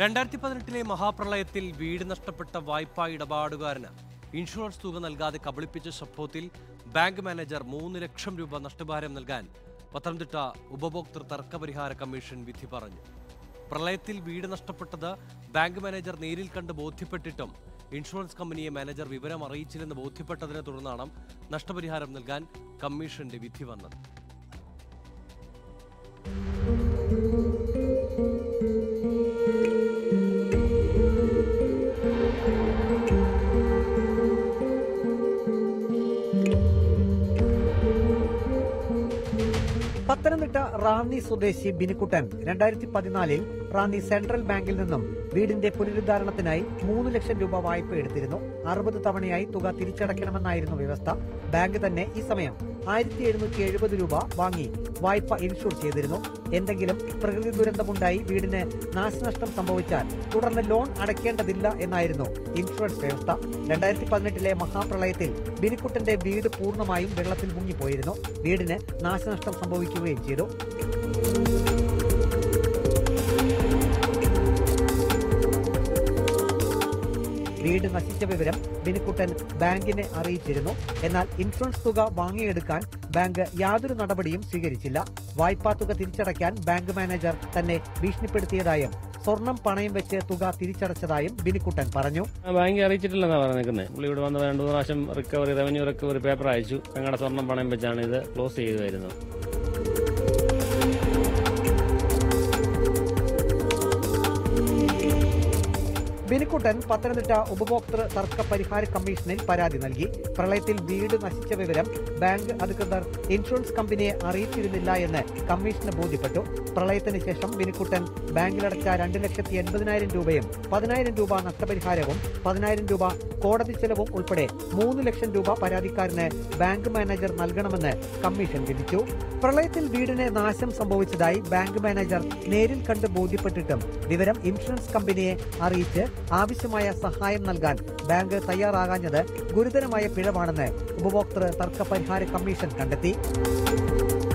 രണ്ടായിരത്തി പതിനെട്ടിലെ മഹാപ്രളയത്തിൽ വീട് നഷ്ടപ്പെട്ട വായ്പാ ഇടപാടുകാരന് ഇൻഷുറൻസ് തുക നൽകാതെ കബളിപ്പിച്ച സംഭവത്തിൽ ബാങ്ക് മാനേജർ മൂന്ന് ലക്ഷം രൂപ നഷ്ടഭാരം നൽകാൻ പത്തനംതിട്ട ഉപഭോക്തൃ തർക്കപരിഹാര കമ്മീഷൻ വിധി പറഞ്ഞു പ്രളയത്തിൽ വീട് നഷ്ടപ്പെട്ടത് ബാങ്ക് മാനേജർ നേരിൽ കണ്ട് ബോധ്യപ്പെട്ടിട്ടും ഇൻഷുറൻസ് കമ്പനിയെ മാനേജർ വിവരം അറിയിച്ചില്ലെന്ന് ബോധ്യപ്പെട്ടതിനെ തുടർന്നാണ് നഷ്ടപരിഹാരം നൽകാൻ കമ്മീഷന്റെ വിധി വന്നത് പത്തനംതിട്ട റാന്നി സ്വദേശി ബിനിക്കുട്ടൻ രണ്ടായിരത്തി പതിനാലിൽ റാന്നി സെൻട്രൽ ബാങ്കിൽ നിന്നും വീടിന്റെ പുനരുദ്ധാരണത്തിനായി മൂന്ന് ലക്ഷം രൂപ വായ്പ എടുത്തിരുന്നു അറുപത് തവണയായി തുക തിരിച്ചടയ്ക്കണമെന്നായിരുന്നു വ്യവസ്ഥ ബാങ്ക് തന്നെ ഈ സമയം ആയിരത്തി എഴുന്നൂറ്റി എഴുപത് രൂപ വാങ്ങി വായ്പ ഇൻഷുർ ചെയ്തിരുന്നു എന്തെങ്കിലും പ്രകൃതി ദുരന്തമുണ്ടായി വീടിന് നാശനഷ്ടം സംഭവിച്ചാൽ തുടർന്ന് ലോൺ അടയ്ക്കേണ്ടതില്ല എന്നായിരുന്നു ഇൻഷുറൻസ് വ്യവസ്ഥ രണ്ടായിരത്തി പതിനെട്ടിലെ മഹാപ്രളയത്തിൽ ബിനിക്കുട്ടന്റെ വീട് പൂർണ്ണമായും വെള്ളത്തിൽ മുങ്ങിപ്പോയിരുന്നു വീടിന് നാശനഷ്ടം സംഭവിക്കുകയും ചെയ്തു വീട് നശിച്ച വിവരം ബിനിക്കുട്ടൻ ബാങ്കിനെ അറിയിച്ചിരുന്നു എന്നാൽ ഇൻഷുറൻസ് തുക വാങ്ങിയെടുക്കാൻ ബാങ്ക് യാതൊരു നടപടിയും സ്വീകരിച്ചില്ല വായ്പാ തുക തിരിച്ചടയ്ക്കാൻ ബാങ്ക് മാനേജർ തന്നെ ഭീഷണിപ്പെടുത്തിയതായും സ്വർണം പണയം വെച്ച് തുക തിരിച്ചടച്ചതായും ബിനിക്കുട്ടൻ പറഞ്ഞു ബാങ്ക് അറിയിച്ചിട്ടില്ലെന്നാ പറഞ്ഞേക്കുന്നത് പുള്ളി ഇവിടെ വന്ന് രണ്ടു മൂന്ന് പ്രാവശ്യം റിക്കവറി റവന്യൂ റിക്കവറി പേപ്പർ അയച്ചു ഞങ്ങളുടെ സ്വർണം പണയം വെച്ചാണ് ഇത് ക്ലോസ് ചെയ്തുവരുന്നത് ബിനിക്കുട്ടൻ പത്തനംതിട്ട ഉപഭോക്തൃ തർക്ക പരിഹാര കമ്മീഷനിൽ പരാതി നൽകി പ്രളയത്തിൽ വീട് നശിച്ച വിവരം ബാങ്ക് അധികൃതർ ഇൻഷുറൻസ് കമ്പനിയെ അറിയിച്ചിരുന്നില്ല എന്ന് കമ്മീഷന് ബോധ്യപ്പെട്ടു പ്രളയത്തിന് ശേഷം ബിനിക്കുട്ടൻ ബാങ്കിലടച്ച രണ്ട് ലക്ഷത്തി എൺപതിനായിരം രൂപയും പതിനായിരം രൂപ നഷ്ടപരിഹാരവും പതിനായിരം രൂപ കോടതി ചെലവും ഉൾപ്പെടെ മൂന്ന് ലക്ഷം രൂപ പരാതിക്കാരന് ബാങ്ക് മാനേജർ നൽകണമെന്ന് കമ്മീഷൻ വിധിച്ചു പ്രളയത്തിൽ വീടിന് നാശം സംഭവിച്ചതായി ബാങ്ക് മാനേജർ നേരിൽ കണ്ട് ബോധ്യപ്പെട്ടിട്ടും വിവരം ഇൻഷുറൻസ് കമ്പനിയെ അറിയിച്ച് ആവശ്യമായ സഹായം നൽകാൻ ബാങ്ക് തയ്യാറാകാഞ്ഞത് ഗുരുതരമായ പിഴവാണെന്ന് ഉപഭോക്തൃ തർക്ക പരിഹാര കമ്മീഷൻ കണ്ടെത്തി